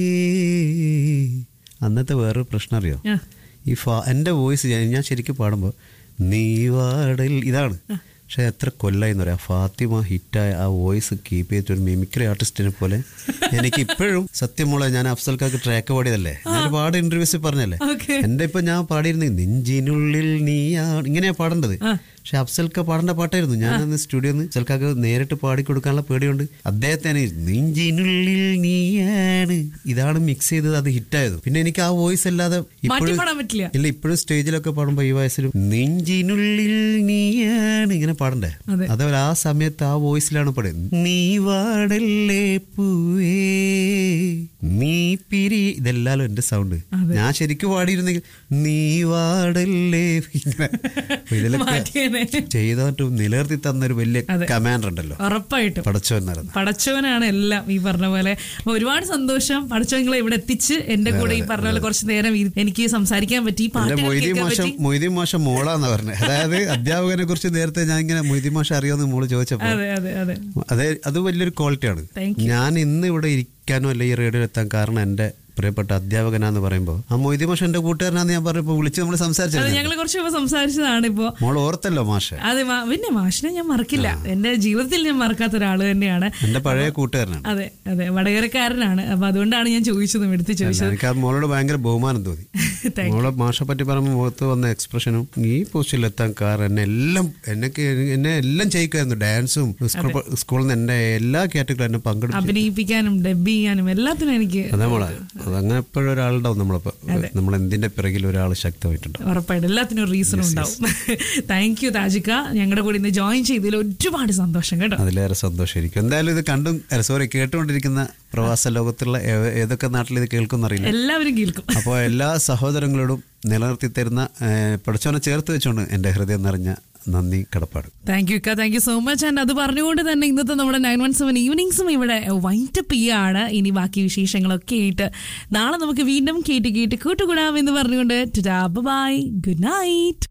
അന്നത്തെ വേറൊരു പ്രശ്നം അറിയോ ആ. ഈ ഫാ എൻ്റെ വോയിസ് ഞാൻ ഞാൻ ശരിക്കും പാടുമ്പോൾ നീ വാടൽ ഇതാണ് പക്ഷെ എത്ര കൊല്ലായി എന്ന് പറയാം ഫാത്തിമ ഹിറ്റായ ആ വോയിസ് കീപ്പ് ചെയ്തിട്ട് ഒരു മിമിക്രി ആർട്ടിസ്റ്റിനെ പോലെ എനിക്ക് ഇപ്പോഴും സത്യം മോളെ ഞാൻ അഫ്സൽക്കാർക്ക് ട്രാക്ക് പാടിയതല്ലേ ഞാൻ ഒരുപാട് ഇന്റർവ്യൂസിൽ പറഞ്ഞല്ലേ Okay. എൻ്റെ ഇപ്പൊ ഞാൻ പാടിയിരുന്ന നെഞ്ചിനുള്ളിൽ നീയാണ് ഇങ്ങനെയാ പാടേണ്ടത് പക്ഷെ അഫ്സൽക്ക പാടേണ്ട പാട്ടായിരുന്നു ഞാനന്ന് സ്റ്റുഡിയോ അഫ്സൽക്കാക്ക് നേരിട്ട് പാടിക്കൊടുക്കാനുള്ള പേടിയുണ്ട് അദ്ദേഹത്തിന് നെഞ്ചിനുള്ളിൽ നീയാണ് ഇതാണ് മിക്സ് ചെയ്തത് അത് ഹിറ്റായത് പിന്നെ എനിക്ക് ആ വോയിസ് അല്ലാതെ ഇപ്പോഴും പാടാൻ പറ്റില്ല. ഇല്ല ഇപ്പോഴും സ്റ്റേജിലൊക്കെ പാടുമ്പോ ഈ വയസ്സിലും നെഞ്ചിനുള്ളിൽ നീയാണ് ഇങ്ങനെ പാടണ്ടേ അതെ. അതേപോലെ ആ സമയത്ത് ആ വോയിസിലാണ് പാടുന്നത് നീ വാടല്ലേ പൂവേ നീ പിരി ഇതെല്ലാലും എന്റെ സൗണ്ട് അതെ. ഞാൻ ശരിക്കും പാടിയിരുന്നെങ്കിൽ നീ വാടല്ലേ ഇങ്ങനെ. അപ്പൊ ഇതിലൊക്കെ മാറ്റിയേനെ. ചെയ്തിട്ട് നിലനിർത്തി തന്നൊരു വലിയ അതെ. കമാൻഡർ ഉണ്ടല്ലോ ഉറപ്പായിട്ടും പടച്ചോൻ നടന്നു പടച്ചവനാണ് എല്ലാം ഈ പറഞ്ഞ പോലെ അപ്പൊ ഒരുപാട് സന്തോഷം പടച്ചവങ്ങളെ ഇവിടെ എത്തിച്ച് എന്റെ കൂടെ ഈ പറഞ്ഞ പോലെ കുറച്ച് നേരം ഇരി- എനിക്ക് സംസാരിക്കാൻ പറ്റി ഈ എന്റെ പാട്ടുകൾ മൊയ്തീൻ കേൾക്കാൻ മാഷം പറ്റി മൊയ്തീൻ മാഷം മോളാന്ന് പറഞ്ഞത് അതായത് അധ്യാപകനെ കുറിച്ച് നേരത്തെ ഞാൻ ഇങ്ങനെ മൊയ്തീൻ മാഷം അറിയാമെന്ന് മോള് ചോദിച്ചപ്പോ അതെ അതെ അതെ അതെ അത് വലിയൊരു ക്വാളിറ്റിയാണ് Thank ഞാൻ ഇന്ന് ഇവിടെ ഇരിക്കാനോ അല്ല ഈ റേഡിയോ എത്താൻ കാരണം എന്റെ പ്രിയപ്പെട്ട അധ്യാപകനാന്ന് പറയുമ്പോൾ ആ മൊയ്തി മാഷ് എന്റെ കൂട്ടുകാരനാന്ന് ഞാൻ പറഞ്ഞപ്പോ വിളിച്ച് നമ്മൾ അതെ സംസാരിച്ചത് ഞങ്ങൾ കുറച്ച് മുമ്പ് സംസാരിച്ചതാണ് ഇപ്പോ മോൾ ഓർത്തല്ലോ മാഷ് അതെ മാ- പിന്നെ മാഷിനെ ഞാൻ മറക്കില്ല എന്റെ ജീവിതത്തിൽ ഞാൻ മറക്കാത്ത ഒരാള് തന്നെയാണ് എന്റെ പഴയ കൂട്ടുകാരനാണ് അതെ അതെ വടകരക്കാരനാണ് അപ്പൊ അതുകൊണ്ടാണ് ഞാൻ ചോദിച്ചതും എടുത്ത് ചോദിച്ചത് എനിക്ക് ആ മോളോട് ഭയങ്കര ബഹുമാനം തോന്നി Thank മോളെ മാഷെ പറ്റി പറയുമ്പോൾ മുഖത്ത് വന്ന എക്സ്പ്രഷനും ഈ പോസ്റ്റിൽ എത്താൻ കാരണം എന്നെ എല്ലാം എന്നെക്ക് എന്നെ എല്ലാം ചെയ്യിക്കുമായിരുന്നു ഡാൻസും സ്കൂൾ സ്കൂളിൽ നിന്ന് എന്റെ എല്ലാ കാറ്റഗറിയും എന്നെ പങ്കെടുത്തു അഭിനയിപ്പിക്കാനും ഡബ് ചെയ്യാനും എല്ലാത്തിനും എനിക്ക് അതാ മോളെ അതങ്ങനെ എപ്പോഴും ഒരാളുണ്ടാവും നമ്മളിപ്പോ നമ്മൾ എന്തിന്റെ പിറകിൽ ഒരാൾ ശക്തമായിട്ടുണ്ടാവും ഉറപ്പായിട്ടും എല്ലാത്തിനും ഒരു റീസൺ ഉണ്ടാവും താങ്ക് യു താജിക്ക ഞങ്ങളുടെ കൂടെ ഇന്ന് ജോയിൻ ചെയ്തതിൽ ഒരുപാട് സന്തോഷം കേട്ടോ അതിലേറെ സന്തോഷമായിരിക്കും എന്തായാലും ഇത് കണ്ടും സോറി കേട്ടുകൊണ്ടിരിക്കുന്ന പ്രവാസ ലോകത്തുള്ള ഏ- ഏതൊക്കെ നാട്ടിൽ ഇത് കേൾക്കുന്നറിയില്ല എല്ലാവരും കേൾക്കും അപ്പോൾ എല്ലാ സഹോദരങ്ങളോടും നിലനിർത്തി തരുന്ന ഏഹ്, പഠിച്ചവനെ ചേർത്ത് വെച്ചുകൊണ്ട് എൻ്റെ ഹൃദയം നിറഞ്ഞ നന്ദി കടപ്പാട് താങ്ക് യു ഇക്ക thank you so much and അത് പറഞ്ഞുകൊണ്ട് തന്നെ ഇന്നത്തെ നമ്മുടെ നയൻ വൺ സെവൻ ഈവനിങ്സും ഇവിടെ വൈൻഡപ്പ് ചെയ്യാണ് ഇനി ബാക്കി വിശേഷങ്ങളൊക്കെ ആയിട്ട് നാളെ നമുക്ക് വീണ്ടും കേട്ട് കേട്ട് കൂട്ടുകൂടാം എന്ന് പറഞ്ഞുകൊണ്ട് ബൈ ഗുഡ് നൈറ്റ്